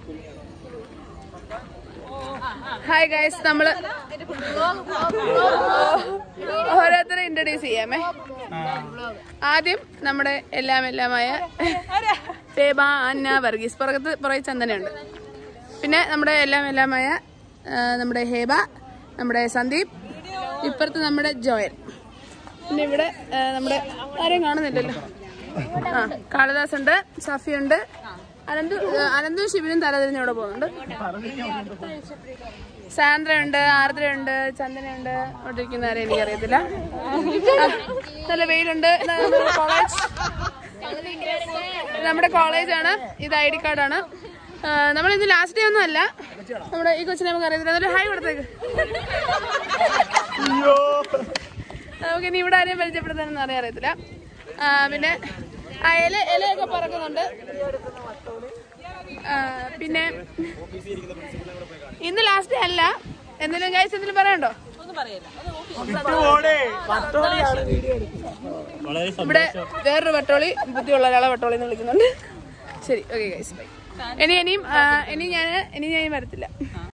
hi guys നമ്മള് ഓരോരുത്തരെ introduce ചെയ്യാമേ ആദ്യം നമ്മുടെ എല്ലാം എല്ലാമായ ഫേബ അന്ന വർഗീസ് പുറകത്ത് പുറകെ ചന്ദനയുണ്ട് പിന്നെ നമ്മുടെ എല്ലാം എല്ലാമായ ആ, നമ്മുടെ ഹേബ നമ്മുടെ സന്ദീപ് ഇപ്പുറത്ത് നമ്മുടെ ജോയൽ പിന്നെ ഇവിടെ ആ, നമ്മുടെ ആരെയും കാണുന്നില്ലല്ലോ ആ കാളിദാസ് ഉണ്ട് സഫിയുണ്ട് അനന്തു അനന്തും ശിവനും തലതിരിഞ്ഞ് ഇവിടെ പോകുന്നുണ്ട് സാന്ദ്രയുണ്ട് ആർദ്രയുണ്ട് ചന്ദനയുണ്ട് അവിടെ ഇരിക്കുന്ന ആരെയും എനിക്കറിയത്തില്ല ആ, നല്ല വെയിലുണ്ട് ഇതാ നമ്മുടെ കോളേജ് ഇത് നമ്മുടെ കോളേജാണ് ഇത് ഐ ഡി കാർഡാണ് നമ്മൾ ഇന്ന് ലാസ്റ്റ് ഡേ ഒന്നും അല്ല നമ്മുടെ ഈ കൊച്ചിനെ നമുക്ക് അറിയത്തില്ല അതൊരു ഹായ് കൊടുത്തേക്ക് നമുക്ക് ഇനി ഇവിടെ ആരെയും പരിചയപ്പെടുത്താനൊന്നും അറിയാൻ അറിയത്തില്ല ആ, പിന്നെ ആ ഇല ഇലയൊക്കെ പറക്കുന്നുണ്ട് ആ, പിന്നെ ഇന്ന് ലാസ്റ്റ് ഡേ അല്ല എന്തെങ്കിലും കഴിച്ച് എന്തെങ്കിലും പറയണ്ടോ ഇവിടെ വേറൊരു വട്ടോളി ബുദ്ധിയുള്ള ഒരാളെ വട്ടോളി എന്ന് വിളിക്കുന്നുണ്ട് ശരി ഓക്കെ ഗൈസ് ബൈ ഇനി ഇനിയും ആ, ഇനി ഞാൻ ഇനി ഞാൻ വരത്തില്ല